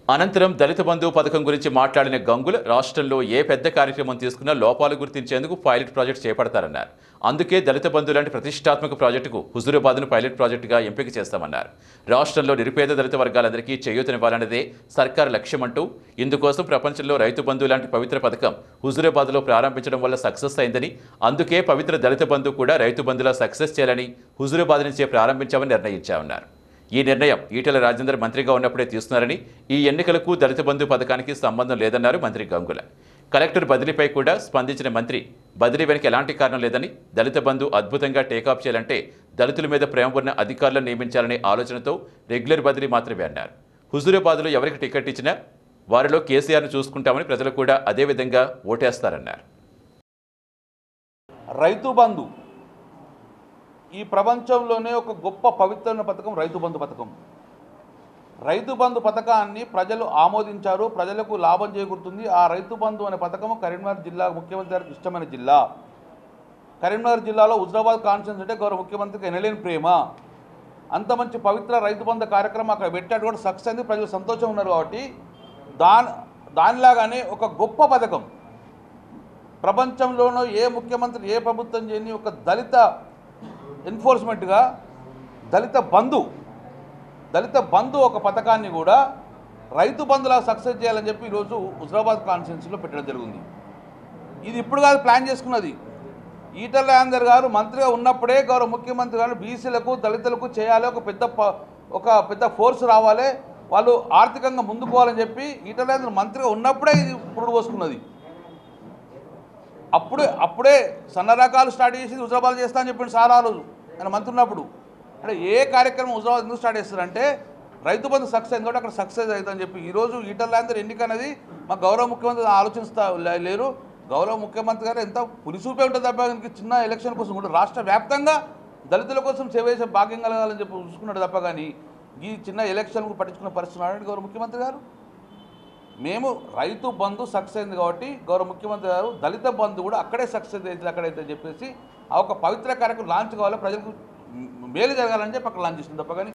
అనంతరం దళిత బంధు పథకం గురించి మాట్లాడిన గంగుల రాష్ట్రంలో ఏ పెద్ద కార్యక్రమం తీసుకున్నా లోపాలు గుర్తించేందుకు పైలట్ ప్రాజెక్ట్ చేపడతారన్నారు అందుకే దళిత బంధు లాంటి ప్రతిష్టాత్మక ప్రాజెక్టుకు హుజూరాబాద్ను పైలట్ ప్రాజెక్టుగా ఎంపిక చేస్తామన్నారు రాష్ట్రంలో నిరుపేద దళిత వర్గాలందరికీ చేయూతనివ్వాలన్నదే సర్కారు లక్ష్యమంటూ ఇందుకోసం ప్రపంచంలో రైతు బంధు లాంటి పవిత్ర పథకం హుజూరాబాద్లో ప్రారంభించడం వల్ల సక్సెస్ అయిందని అందుకే పవిత్ర దళిత బంధు కూడా రైతు బంధులా సక్సెస్ చేయాలని హుజూరాబాద్ నుంచే ప్రారంభించామని నిర్ణయించామన్నారు ఈ నిర్ణయం ఈటెల రాజేందర్ మంత్రిగా ఉన్నప్పుడే తీస్తున్నారని ఈ ఎన్నికలకు దళిత బంధు పథకానికి సంబంధం లేదన్నారు మంత్రి గంగుల కలెక్టర్ బదిలీపై కూడా స్పందించిన మంత్రి బదిలీ వెనక ఎలాంటి కారణం లేదని దళిత బంధు అద్భుతంగా టేకాఫ్ చేయాలంటే దళితుల మీద ప్రేమ ఉన్న అధికారులను నియమించాలనే ఆలోచనతో రెగ్యులర్ బదిలీ మాత్రమే అన్నారు హుజూరాబాద్లో ఎవరికి టికెట్ ఇచ్చినా వారిలో కేసీఆర్ను చూసుకుంటామని ప్రజలు కూడా అదే విధంగా ఓటేస్తారన్నారు రైతు బంధు ఈ ప్రపంచంలోనే ఒక గొప్ప పవిత్రమైన పథకం రైతు బంధు పథకం రైతు బంధు పథకాన్ని ప్రజలు ఆమోదించారు ప్రజలకు లాభం చేకూరుతుంది ఆ రైతు బంధు అనే పథకం కరీంనగర్ జిల్లా ముఖ్యమంత్రి గారికి ఇష్టమైన జిల్లా కరీంనగర్ జిల్లాలో హుజరాబాద్ కాన్స్టిట్యూన్స్ అంటే గౌరవ ముఖ్యమంత్రికి ఎనలేని ప్రేమ అంత మంచి పవిత్ర రైతు బంధు కార్యక్రమం అక్కడ పెట్టాడు కూడా సక్సెస్ అయింది ప్రజలు సంతోషం ఉన్నారు కాబట్టి దాని దానిలాగానే ఒక గొప్ప పథకం ప్రపంచంలోనూ ఏ ముఖ్యమంత్రి ఏ ప్రభుత్వం చేయని ఒక దళిత ఎన్ఫోర్స్మెంట్గా దళిత బంధు దళిత బంధు ఒక పథకాన్ని కూడా రైతు బంధులా సక్సెస్ చేయాలని చెప్పి ఈరోజు హుజరాబాద్ కాన్స్టిట్యున్సీలో పెట్టడం జరిగింది ఇది ఇప్పుడు కాదు ప్లాన్ చేసుకున్నది ఈటల రాజేందర్ గారు మంత్రిగా ఉన్నప్పుడే గౌరవ ముఖ్యమంత్రి గారు బీసీలకు దళితులకు చేయాలి ఒక పెద్ద ప- ఒక పెద్ద ఫోర్స్ రావాలి వాళ్ళు ఆర్థికంగా ముందుకు పోవాలని చెప్పి ఈటల రాజేందర్ మంత్రిగా ఉన్నప్పుడే ఇది పురుడు పోసుకున్నది అప్పుడే అప్పుడే సన్న రకాలు స్టార్ట్ చేసి హుజరాబాద్ చేస్తా అని చెప్పిండు సార్ ఆ రోజు ఆయన మంత్రి ఉన్నప్పుడు అంటే ఏ కార్యక్రమం హుజరాబాద్ ఎందుకు స్టార్ట్ చేస్తారంటే రైతు బంధు సక్సెస్ అయింది కాబట్టి అక్కడ సక్సెస్ అవుతుందని చెప్పి ఈరోజు ఈటల రాజేందర్ ఎన్నిక అనేది మా గౌరవ ముఖ్యమంత్రి ఆలోచిస్తా లే- లేరు గౌరవ ముఖ్యమంత్రి గారు ఎంత పులిసూపే ఉంటుంది తప్ప ఇంక చిన్న ఎలక్షన్ కోసం కూడా రాష్ట్ర వ్యాప్తంగా దళితుల కోసం సేవ చేసే భాగ్యం కలగాలని చెప్పి చూసుకున్నాడు తప్ప కానీ ఈ చిన్న ఎలక్షన్కు పట్టించుకున్న పరిస్థితి ఉన్నాడు గౌరవ ముఖ్యమంత్రి గారు మేము రైతు బంధు సక్సెస్ అయింది కాబట్టి గౌరవ ముఖ్యమంత్రి గారు దళిత బంధు కూడా అక్కడే సక్సెస్ అయితే అక్కడైతే అని చెప్పేసి ఆ ఒక పవిత్ర కార్యక్రమం లాంచ్ కావాలి ప్రజలకు మేలు జరగాలని చెప్పి అక్కడ లాంచ్ చేసింది తప్ప కానీ